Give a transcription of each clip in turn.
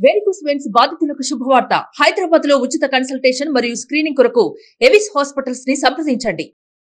Varicose veins బాధితులకు శుభవార్త హైదరాబాద్ లో ఉచిత కన్సల్టేషన్ మరియు స్క్రీనింగ్ కొరకు ఎవిస్ హాస్పిటల్స్ ని సంప్రదించండి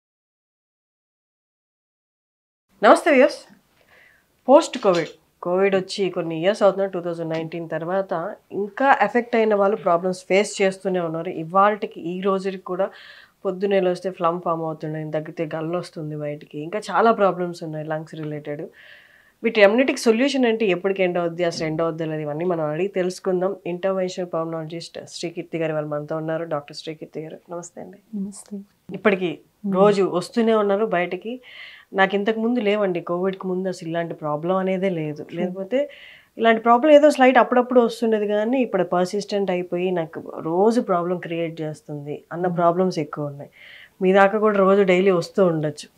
నమస్తే వ్యూస్ పోస్ట్ కోవిడ్ కోవిడ్ వచ్చి కొన్ని ఇయర్స్ అవుతున్నా టూ థౌజండ్ నైన్టీన్ తర్వాత ఇంకా ఎఫెక్ట్ అయిన వాళ్ళు ప్రాబ్లమ్స్ ఫేస్ చేస్తూనే ఉన్నారు ఇవాళకి ఈ రోజుకి కూడా పొద్దున్నేలు వస్తే ఫ్లమ్ ఫామ్ అవుతున్నాయి తగ్గితే గల్లు వస్తుంది బయటికి ఇంకా చాలా ప్రాబ్లమ్స్ ఉన్నాయి లంగ్స్ రిలేటెడ్ వీటి అన్నిటికి సొల్యూషన్ ఏంటి ఎప్పటికి ఎండ్ అవుద్ది అసలు ఎండ్ అవుద్ది అనేది ఇవన్నీ మనం అడిగి తెలుసుకుందాం ఇంటర్వెన్షనల్ పల్మనాలజిస్ట్ శ్రీకీర్తి గారు వాళ్ళు మనతో ఉన్నారు డాక్టర్ శ్రీకీర్తి గారు నమస్తే అండి నమస్తే ఇప్పటికి రోజు వస్తూనే ఉన్నారు బయటికి నాకు ఇంతకు ముందు లేవండి కోవిడ్కి ముందు అసలు ఇలాంటి ప్రాబ్లం అనేదే లేదు లేకపోతే ఇలాంటి ప్రాబ్లం ఏదో స్లైట్ అప్పుడప్పుడు వస్తుండేది కానీ ఇప్పుడు పర్సిస్టెంట్ అయిపోయి నాకు రోజు ప్రాబ్లం క్రియేట్ చేస్తుంది అన్న ప్రాబ్లమ్స్ ఎక్కువ ఉన్నాయి మీ దాకా కూడా రోజు డైలీ వస్తూ ఉండొచ్చు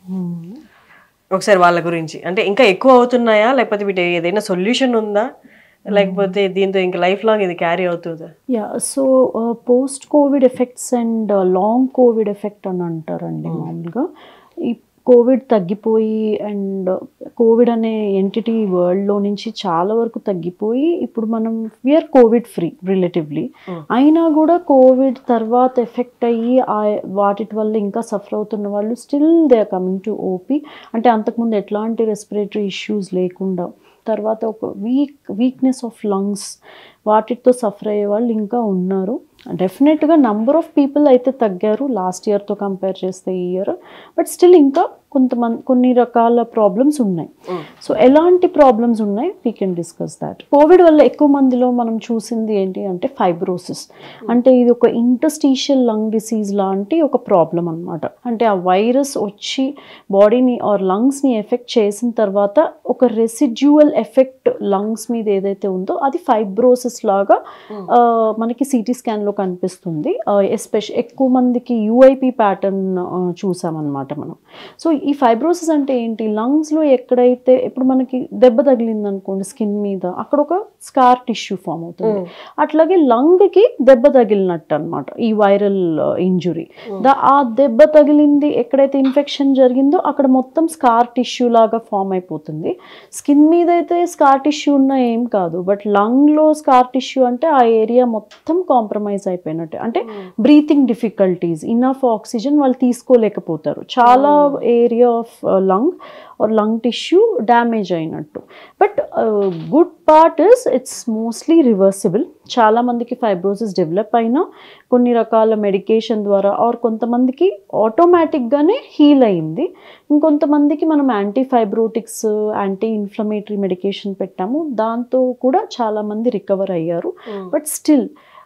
ఒకసారి వాళ్ళ గురించి అంటే ఇంకా ఎక్కువ అవుతున్నాయా లేకపోతే వీటి ఏదైనా సొల్యూషన్ ఉందా లేకపోతే దీంతో ఇంకా లైఫ్ లాంగ్ ఇది క్యారీ అవుతుందా yeah so post COVID effects and long COVID effect అని అంటారండి మామూలుగా ఈ కోవిడ్ తగ్గిపోయి అండ్ కోవిడ్ అనే ఎంటిటీ వరల్డ్లో నుంచి చాలా వరకు తగ్గిపోయి ఇప్పుడు మనం we're COVID free relatively Hmm. అయినా కూడా కోవిడ్ తర్వాత ఎఫెక్ట్ అయ్యి ఆ వాటి వల్ల ఇంకా సఫర్ అవుతున్న వాళ్ళు still they are coming to OP అంటే అంతకుముందు ఎట్లాంటి రెస్పిరేటరీ ఇష్యూస్ లేకుండా తర్వాత ఒక వీక్ వీక్నెస్ ఆఫ్ లంగ్స్ వాటితో సఫర్ అయ్యే వాళ్ళు ఇంకా ఉన్నారు డెఫినెట్గా నంబర్ ఆఫ్ పీపుల్ అయితే తగ్గారు లాస్ట్ ఇయర్తో కంపేర్ చేస్తే ఈ ఇయర్ బట్ స్టిల్ ఇంకా కొంతమంది కొన్ని రకాల ప్రాబ్లమ్స్ ఉన్నాయి Mm. సో ఎలాంటి ప్రాబ్లమ్స్ ఉన్నాయి we can discuss that COVID వల్ల ఎక్కువ మందిలో మనం చూసింది ఏంటి అంటే ఫైబ్రోసిస్ అంటే ఇది ఒక ఇంటర్స్టీషియల్ లంగ్ డిసీజ్ లాంటి ఒక ప్రాబ్లం అన్నమాట అంటే ఆ వైరస్ వచ్చి బాడీని ఆర్ లంగ్స్ని ఎఫెక్ట్ చేసిన తర్వాత ఒక రెసిడ్యువల్ ఎఫెక్ట్ లంగ్స్ మీద ఏదైతే ఉందో అది ఫైబ్రోసిస్ లాగా ఆ, మనకి సిటీ స్కాన్లో కనిపిస్తుంది ఎస్పెషల్ ఎక్కువ మందికి యూఐపి ప్యాటర్న్ చూసామన్నమాట మనం సో ఈ ఫైబ్రోసిస్ అంటే ఏంటి లంగ్స్లో ఎక్కడైతే ఇప్పుడు మనకి దెబ్బ తగిలింది అనుకోండి స్కిన్ మీద అక్కడ ఒక స్కార్ టిష్యూ ఫామ్ అవుతుంది అట్లాగే లంగ్కి దెబ్బ తగిలినట్టు అనమాట ఈ వైరల్ ఇంజురీ దా ఆ దెబ్బ తగిలింది ఎక్కడైతే ఇన్ఫెక్షన్ జరిగిందో అక్కడ మొత్తం స్కార్ టిష్యూ లాగా ఫామ్ అయిపోతుంది స్కిన్ మీద అయితే స్కార్ టిష్యూ ఉన్న ఏం కాదు బట్ లంగ్లో స్కార్ టిష్యూ అంటే ఆ ఏరియా మొత్తం కాంప్రమైజ్ అయిపోయినట్టే అంటే బ్రీతింగ్ డిఫికల్టీస్ ఇనఫ్ ఆక్సిజన్ వాళ్ళు తీసుకోలేకపోతారు చాలా area of lung or lung tissue damage అయినట్టు but good part is it's mostly reversible చాలా మందికి ఫైబ్రోసిస్ డెవలప్ అయినా కొన్ని రకాల మెడికేషన్ ద్వారా ఆర్ కొంతమందికి ఆటోమేటిక్గానే హీల్ అయింది ఇంకొంతమందికి మనం anti fibrotics anti inflammatory medication పెట్టాము దాంతో కూడా చాలామంది రికవర్ అయ్యారు బట్ స్టిల్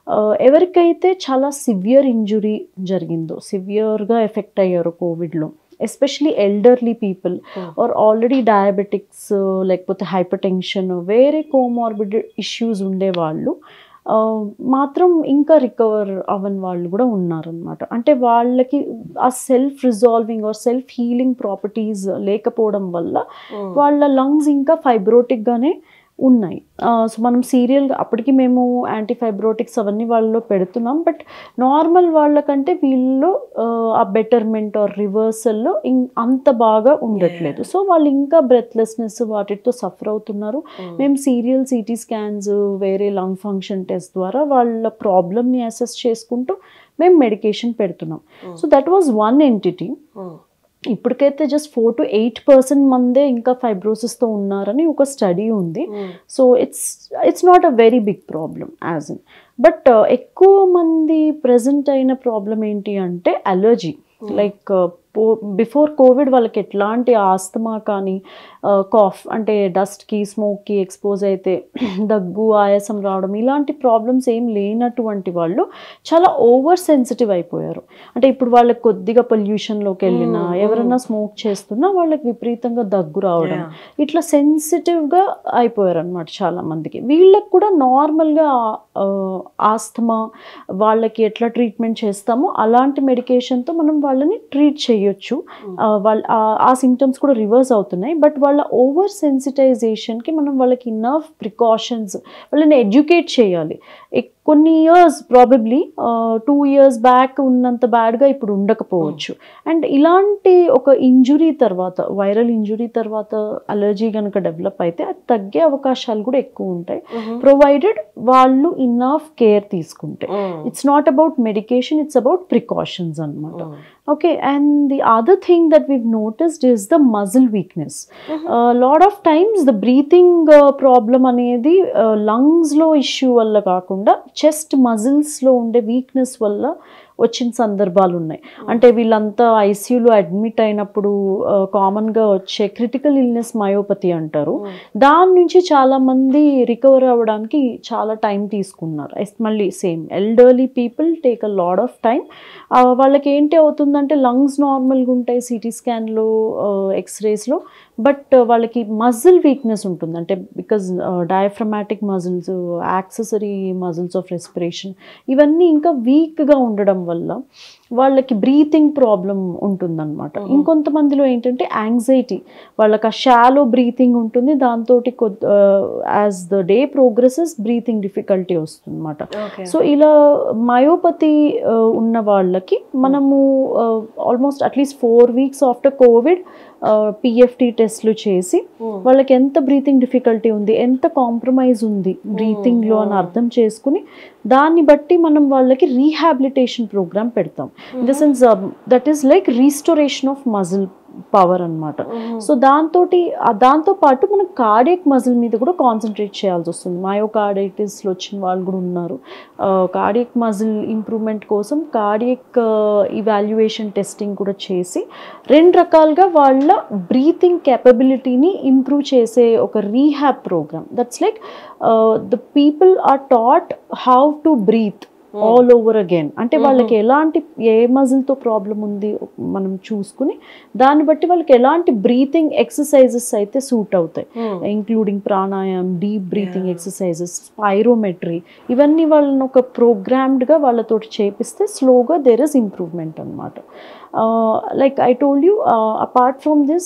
ఎవరికైతే చాలా సివియర్ ఇంజురీ జరిగిందో సివియర్గా ఎఫెక్ట్ అయ్యారు కోవిడ్లో especially elderly people or already diabetics లేకపోతే హైపర్ టెన్షన్ వేరే కోమార్బిడ్ ఇష్యూస్ ఉండేవాళ్ళు ఆ, మాత్రం ఇంకా రికవర్ అవ్వని వాళ్ళు కూడా ఉన్నారనమాట అంటే వాళ్ళకి ఆ self resolving or self healing properties లేకపోవడం వల్ల వాళ్ళ లంగ్స్ ఇంకా ఫైబ్రోటిక్గానే ఉన్నాయి సో మనం సీరియల్గా అప్పటికి మేము యాంటీ ఫైబ్రోటిక్స్ అవన్నీ వాళ్ళలో పెడుతున్నాం బట్ నార్మల్ వాళ్ళకంటే వీళ్ళలో ఆ, ఆ బెటర్మెంట్ ఆర్ రివర్సల్లో ఇం అంత బాగా ఉండట్లేదు సో వాళ్ళు ఇంకా బ్రెత్లెస్నెస్ వాటితో సఫర్ అవుతున్నారు మేము సీరియల్ సిటీ స్కాన్స్ వేరే లంగ్ ఫంక్షన్ టెస్ట్ ద్వారా వాళ్ళ ప్రాబ్లమ్ని అసెస్ చేసుకుంటూ మేము మెడికేషన్ పెడుతున్నాం so that was one entity ఇప్పటికైతే just four to eight percent మందే ఇంకా ఫైబ్రోసిస్తో ఉన్నారని ఒక స్టడీ ఉంది so it's it's not a very big problem as in but ఎక్కువ మంది ప్రజెంట్ అయిన ప్రాబ్లం ఏంటి అంటే అలర్జీ లైక్ బిఫోర్ కోవిడ్ వాళ్ళకి ఎట్లాంటి ఆస్తమా కానీ కాఫ్ అంటే డస్ట్కి స్మోక్కి ఎక్స్పోజ్ అయితే దగ్గు ఆయాసం రావడం ఇలాంటి ప్రాబ్లమ్స్ ఏం లేనటువంటి వాళ్ళు చాలా ఓవర్ సెన్సిటివ్ అయిపోయారు అంటే ఇప్పుడు వాళ్ళకి కొద్దిగా పొల్యూషన్లోకి వెళ్ళినా Mm, ఎవరైనా స్మోక్ చేస్తున్నా వాళ్ళకి విపరీతంగా దగ్గు రావడం Yeah. ఇట్లా సెన్సిటివ్గా అయిపోయారు అనమాట చాలా మందికి వీళ్ళకి కూడా నార్మల్గా ఆస్తమా వాళ్ళకి ఎట్లా ట్రీట్మెంట్ చేస్తామో అలాంటి మెడికేషన్తో మనం వాళ్ళని ట్రీట్ చేయొచ్చు ఆ, వాళ్ళ ఆ- ఆ సిమ్టమ్స్ కూడా రివర్స్ అవుతున్నాయి బట్ వాళ్ళ ఓవర్ సెన్సిటైజేషన్కి మనం వాళ్ళకి ఇన్నఫ్ ప్రికాషన్స్ వాళ్ళని ఎడ్యుకేట్ చేయాలి ఎక్కువ కొన్ని years probably two years back ఉన్నంత బ్యాడ్గా ఇప్పుడు ఉండకపోవచ్చు అండ్ ఇలాంటి ఒక ఇంజురీ తర్వాత వైరల్ ఇంజురీ తర్వాత అలర్జీ కనుక డెవలప్ అయితే అది తగ్గే అవకాశాలు కూడా ఎక్కువ ఉంటాయి ప్రొవైడెడ్ వాళ్ళు ఇన్నఫ్ కేర్ తీసుకుంటే it's not about medication it's about precautions అనమాట okay and the other thing that we've noticed is the muscle weakness lot of times the breathing problem అనేది లంగ్స్లో ఇష్యూ వల్ల కాకుండా చెస్ట్ మజిల్స్లో ఉండే వీక్నెస్ వల్ల వచ్చిన సందర్భాలు ఉన్నాయి అంటే వీళ్ళంతా ఐసీయూలో అడ్మిట్ అయినప్పుడు కామన్గా వచ్చే క్రిటికల్ ఇల్నెస్ మయోపతి అంటారు దాని నుంచి చాలా మంది రికవర్ అవ్వడానికి చాలా టైం తీసుకున్నారు ఎస్ మళ్ళీ same elderly people take a lot of time వాళ్ళకి ఏంటి అవుతుందంటే లంగ్స్ నార్మల్గా ఉంటాయి సిటీ స్కాన్లో ఎక్స్రేస్లో బట్ వాళ్ళకి మజిల్ వీక్నెస్ ఉంటుంది అంటే because diaphragmatic muscles accessory muscles of respiration ఇవన్నీ ఇంకా వీక్గా ఉండడం వల్ల వాళ్ళకి బ్రీతింగ్ ప్రాబ్లం ఉంటుందన్నమాట ఇంకొంతమందిలో ఏంటంటే యాంగ్జైటీ వాళ్ళకి ఆ షాలో బ్రీతింగ్ ఉంటుంది దాంతో as the day progresses breathing difficulty వస్తుంది అనమాట సో ఇలా మయోపతి ఉన్న వాళ్ళకి మనము almost at least four weeks after COVID PFT టెస్ట్లు చేసి వాళ్ళకి ఎంత బ్రీతింగ్ డిఫికల్టీ ఉంది ఎంత కాంప్రమైజ్ ఉంది బ్రీతింగ్లో అని అర్థం చేసుకుని దాన్ని బట్టి మనం వాళ్ళకి రీహాబిలిటేషన్ ప్రోగ్రామ్ పెడతాం in the sense that is like restoration of muscle power అనమాట సో దాంతో దాంతో పాటు మనం కార్డియక్ మజిల్ మీద కూడా కాన్సన్ట్రేట్ చేయాల్సి వస్తుంది మయోకార్డైటిస్లో వచ్చిన వాళ్ళు కూడా ఉన్నారు కార్డియక్ మజిల్ ఇంప్రూవ్మెంట్ కోసం కార్డియక్ ఇవాల్యుయేషన్ టెస్టింగ్ కూడా చేసి రెండు రకాలుగా వాళ్ళ బ్రీతింగ్ కెపబిలిటీని ఇంప్రూవ్ చేసే ఒక rehab program that's like the people are taught how to breathe all over again అంటే వాళ్ళకి ఎలాంటి ఏ మజిల్తో ప్రాబ్లం ఉంది మనం చూసుకుని దాన్ని బట్టి వాళ్ళకి ఎలాంటి బ్రీతింగ్ ఎక్సర్సైజెస్ అయితే సూట్ అవుతాయి including pranayama deep breathing exercises spirometry ఇవన్నీ వాళ్ళని ఒక ప్రోగ్రామ్డ్గా వాళ్ళతో చేపిస్తే స్లోగా దెర్ ఇస్ ఇంప్రూవ్మెంట్ అనమాట like I told you apart from this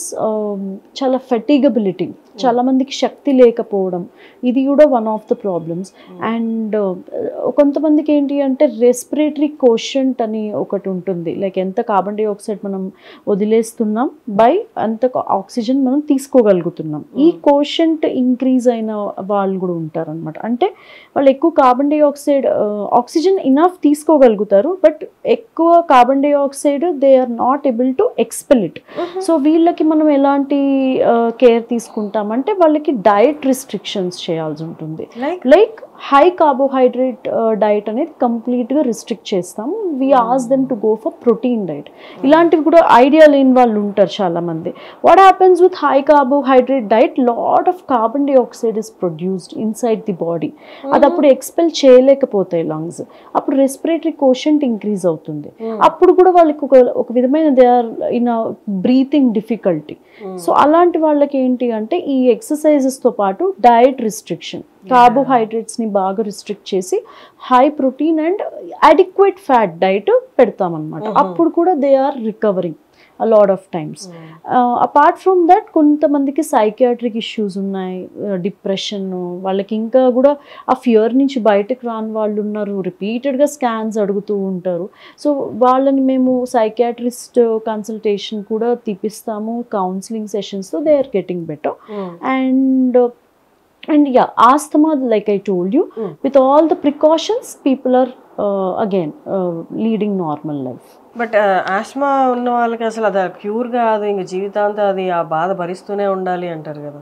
చాలా ఫెటిగబిలిటీ చాలా మందికి శక్తి లేకపోవడం ఇది కూడా one of the problems and కొంతమందికి ఏంటి అంటే రెస్పిరేటరీ కోషంట్ అని ఒకటి ఉంటుంది లైక్ ఎంత కార్బన్ డైఆక్సైడ్ మనం వదిలేస్తున్నాం బై అంత ఆక్సిజన్ మనం తీసుకోగలుగుతున్నాం ఈ కోషంట్ ఇంక్రీజ్ అయిన వాళ్ళు కూడా ఉంటారు అనమాట అంటే వాళ్ళు ఎక్కువ కార్బన్ డైఆక్సైడ్ ఆక్సిజన్ ఇనఫ్ తీసుకోగలుగుతారు బట్ ఎక్కువ carbon dioxide they are not able to expel it so వీళ్ళకి మనం ఎలాంటి కేర్ తీసుకుంటామంటే వాళ్ళకి డయట్ రిస్ట్రిక్షన్స్ చేయాల్సి ఉంటుంది like like high carbohydrate diet అనేది కంప్లీట్గా రిస్ట్రిక్ట్ చేస్తాము we ask them to go for protein diet ఇలాంటివి కూడా ఐడియా లేని వాళ్ళు ఉంటారు చాలామంది what happens with high carbohydrate diet lot of carbon dioxide is produced inside the body అది అప్పుడు ఎక్స్పెల్ చేయలేకపోతాయి లంగ్స్ అప్పుడు రెస్పిరేటరీ కోషంట్ ఇంక్రీజ్ అవుతుంది అప్పుడు కూడా వాళ్ళకి ఒక ఒక విధమైన they are in breathing difficulty so అలాంటి వాళ్ళకి ఏంటి అంటే ఈ ఎక్సర్సైజెస్తో పాటు డయట్ రిస్ట్రిక్షన్ కార్బోహైడ్రేట్స్ని బాగా రిస్ట్రిక్ట్ చేసి high protein and adequate fat diet పెడతామన్నమాట అప్పుడు కూడా they are recovering a lot of times apart from that కొంతమందికి సైకియాట్రిక్ ఇష్యూస్ ఉన్నాయి డిప్రెషన్ వాళ్ళకి ఇంకా కూడా ఆ ఫియర్ నుంచి బయటకు రాని వాళ్ళు ఉన్నారు రిపీటెడ్గా స్కాన్స్ అడుగుతూ ఉంటారు సో వాళ్ళని మేము సైకియాట్రిస్ట్ కన్సల్టేషన్ కూడా తీపిస్తాము కౌన్సిలింగ్ సెషన్స్తో they are getting better and and yeah asthma like I told you Mm. With all the precautions people are again leading normal life but asthma ఉన్న వాళ్ళకి అసలు అది క్యూర్ కాదు ఇంక జీవితాంతం అది ఆ బాధ భరిస్తూనే ఉండాలి అంటారు కదా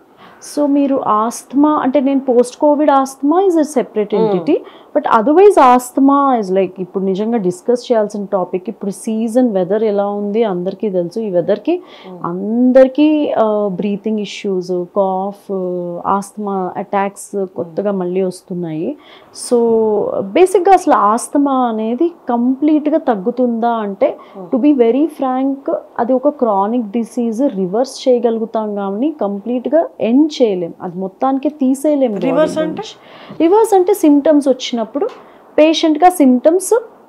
సో మీరు ఆస్తమా అంటే నేను post COVID asthma is a separate entity but otherwise asthma is like ఇప్పుడు నిజంగా డిస్కస్ చేయాల్సిన టాపిక్ ఇప్పుడు సీజన్ వెదర్ ఎలా ఉంది అందరికీ తెలుసు ఈ వెదర్కి అందరికీ breathing issues cough asthma attacks కొత్తగా మళ్ళీ వస్తున్నాయి సో బేసిక్గా అసలు ఆస్తమా అనేది కంప్లీట్గా తగ్గుతుందా అంటే టు బి వెరీ ఫ్రాంక్ అది ఒక క్రానిక్ డిసీజ్ రివర్స్ చేయగలుగుతాం కానీ కంప్లీట్గా ఎండ్ చేయలేం అది మొత్తానికి తీసేయలేం Reverse అంటే? రివర్స్ అంటే సిమ్టమ్స్ వచ్చినప్పుడు పేషెంట్గా సిమ్టమ్స్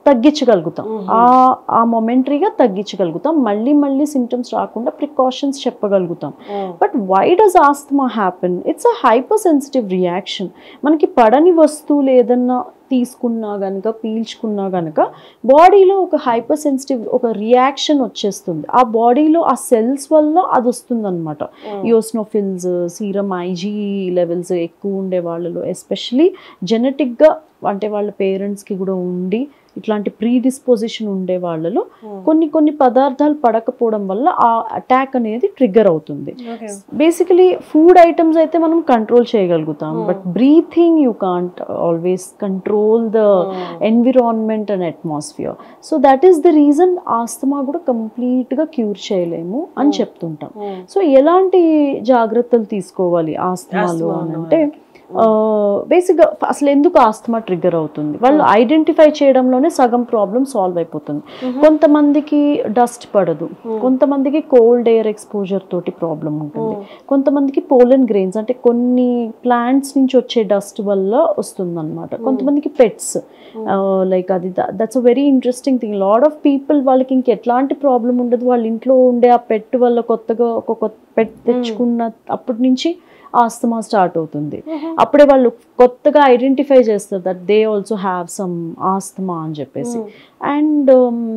తగ్గించగలుగుతాం ఆ ఆ మొమెంటరీగా తగ్గించగలుగుతాం మళ్ళీ మళ్ళీ సిమ్టమ్స్ రాకుండా ప్రికాషన్స్ చెప్పగలుగుతాం but why does asthma happen it's a hypersensitive reaction మనకి పడని వస్తువులు ఏదన్నా తీసుకున్నా గనుక పీల్చుకున్నా గనుక బాడీలో ఒక హైపర్ సెన్సిటివ్ ఒక రియాక్షన్ వచ్చేస్తుంది ఆ బాడీలో ఆ సెల్స్ వల్ల అది వస్తుంది అనమాట యోస్నోఫిల్స్ సీరం ఐజీ లెవెల్స్ ఎక్కువ ఉండే వాళ్ళలో ఎస్పెషలీ జెనెటిక్గా అంటే వాళ్ళ పేరెంట్స్కి కూడా ఉండి ఇట్లాంటి ప్రీ డిస్పోజిషన్ ఉండే వాళ్ళలో కొన్ని కొన్ని పదార్థాలు పడకపోవడం వల్ల ఆ అటాక్ అనేది ట్రిగ్గర్ అవుతుంది బేసికలీ ఫుడ్ ఐటమ్స్ అయితే మనం కంట్రోల్ చేయగలుగుతాం but breathing you can't always control the environment and atmosphere so that is the reason asthma కూడా కంప్లీట్గా క్యూర్ చేయలేము అని చెప్తుంటాం సో ఎలాంటి జాగ్రత్తలు తీసుకోవాలి ఆస్తమాలో ఆస్తమా అని అంటే బేసిక్గా అసలు ఎందుకు ఆస్తమా ట్రిగ్గర్ అవుతుంది వాళ్ళు ఐడెంటిఫై చేయడంలోనే సగం ప్రాబ్లం సాల్వ్ అయిపోతుంది కొంతమందికి డస్ట్ పడదు కొంతమందికి కోల్డ్ ఎయిర్ ఎక్స్పోజర్ తోటి ప్రాబ్లం ఉంటుంది కొంతమందికి పోలన్ గ్రెయిన్స్ అంటే కొన్ని ప్లాంట్స్ నుంచి వచ్చే డస్ట్ వల్ల వస్తుంది అనమాట కొంతమందికి పెట్స్ లైక్ అది that's a very interesting thing lot of people వాళ్ళకి ఇంక ఎట్లాంటి ప్రాబ్లం ఉండదు వాళ్ళ ఇంట్లో ఉండే ఆ పెట్ వల్ల కొత్తగా ఒక కొత్త పెట్ తెచ్చుకున్న అప్పటి నుంచి ఆస్తమా స్టార్ట్ అవుతుంది అప్పుడే వాళ్ళు కొత్తగా ఐడెంటిఫై చేస్తారు that they also have some asthma అని చెప్పేసి అండ్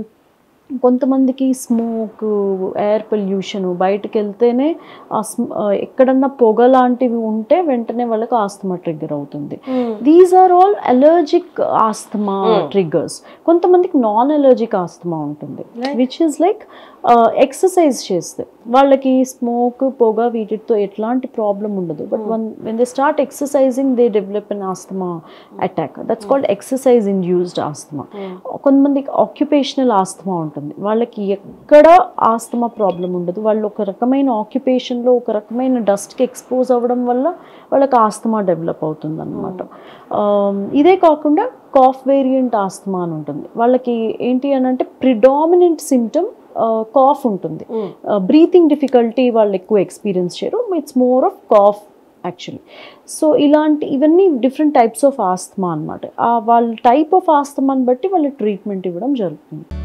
కొంతమందికి స్మోక్ ఎయిర్ పొల్యూషన్ బయటకు వెళ్తేనే ఆ స్మ- ఆ, ఎక్కడన్నా పొగ లాంటివి ఉంటే వెంటనే వాళ్ళకి ఆస్తమా ట్రిగ్గర్ అవుతుంది these are all allergic asthma triggers కొంతమందికి నాన్ అలర్జిక్ ఆస్తమా ఉంటుంది విచ్ ఇస్ లైక్ ఎక్సర్సైజ్ చేస్తే వాళ్ళకి స్మోక్ పొగ వీటితో ఎట్లాంటి ప్రాబ్లం ఉండదు but one when they start exercising they develop an asthma attack that's called exercise induced asthma కొంతమందికి occupational asthma ఉంటుంది వాళ్ళకి ఎక్కడ ఆస్తమా ప్రాబ్లం ఉండదు వాళ్ళు ఒక రకమైన ఆక్యుపేషన్లో ఒక రకమైన డస్ట్కి ఎక్స్పోజ్ అవ్వడం వల్ల వాళ్ళకి ఆస్తమా డెవలప్ అవుతుంది అనమాట ఇదే కాకుండా కాఫ్ వేరియంట్ ఆస్తమా అని ఉంటుంది వాళ్ళకి ఏంటి అని అంటే ప్రిడామినెంట్ సిమ్టమ్ కాఫ్ ఉంటుంది బ్రీతింగ్ డిఫికల్టీ వాళ్ళు ఎక్కువ ఎక్స్పీరియన్స్ చేయరు it's more of cough actually so ఇలాంటి ఇవన్నీ డిఫరెంట్ టైప్స్ ఆఫ్ ఆస్తమా అనమాట వాళ్ళ టైప్ ఆఫ్ ఆస్తమాని బట్టి వాళ్ళ ట్రీట్మెంట్ ఇవ్వడం జరుగుతుంది